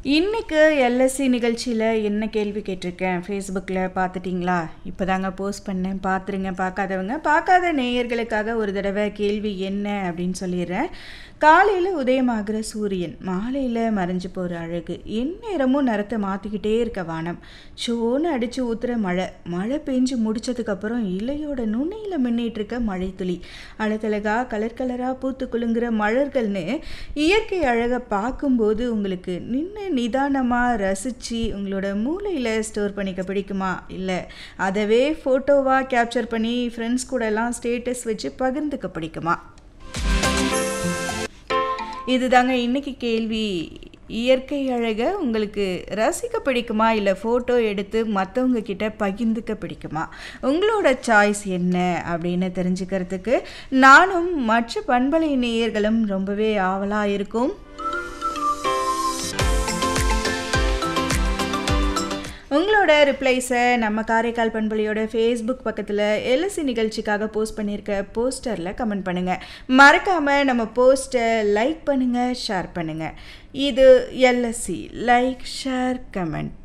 இன்னைக்கு எல்எஸ்சி நிகழ்ச்சியில் என்ன கேள்வி கேட்டிருக்கேன் ஃபேஸ்புக்கில் பார்த்துட்டிங்களா இப்போ தாங்க போஸ்ட் பண்ணேன் பார்த்துருங்க பார்க்காதவங்க பார்க்காத நேயர்களுக்காக ஒரு தடவை கேள்வி என்ன அப்படின்னு சொல்லிடுறேன் காலையில் உதயமாகிற சூரியன் மாலையில் மறைஞ்சு போகிற அழகு எந்நேரமும் நிறத்தை மாற்றிக்கிட்டே இருக்க வானம் சோன்னு அடித்து ஊற்றுற மழை மழை பெஞ்சு முடிச்சதுக்கப்புறம் இலையோட நுனியில் மின்னிட்டு இருக்க மழை துளி அழகழகா கலர் கலராக பூத்து குலுங்குற மலர்கள்னு இயற்கை அழகை பார்க்கும்போது உங்களுக்கு நின்று நிதானமாக ரசித்து உங்களோட மூளையில் ஸ்டோர் பண்ணிக்க பிடிக்குமா இல்லை அதவே ஃபோட்டோவாக கேப்சர் பண்ணி ஃப்ரெண்ட்ஸ் கூடலாம் ஸ்டேட்டஸ் வச்சு பகிர்ந்துக்க பிடிக்குமா இதுதாங்க இன்னைக்கு கேள்வி இயற்கை அழகை உங்களுக்கு ரசிக்க பிடிக்குமா இல்லை ஃபோட்டோ எடுத்து மற்றவங்க கிட்ட பகிர்ந்துக்க பிடிக்குமா உங்களோட சாய்ஸ் என்ன அப்படின்னு தெரிஞ்சுக்கிறதுக்கு நானும் மற்ற பண்பலை நேயர்களும் ரொம்பவே ஆவலாக இருக்கும் உங்களோட ரிப்ளைஸை நம்ம காரைக்கால் பண்பலையோட ஃபேஸ்புக் பக்கத்தில் எல்எஸ்சி நிகழ்ச்சிக்காக போஸ்ட் பண்ணியிருக்க போஸ்டரில் கமெண்ட் பண்ணுங்கள் மறக்காமல் நம்ம போஸ்ட்டை லைக் பண்ணுங்கள் ஷேர் பண்ணுங்கள் இது எல்எஸ்சி லைக் ஷேர் கமெண்ட்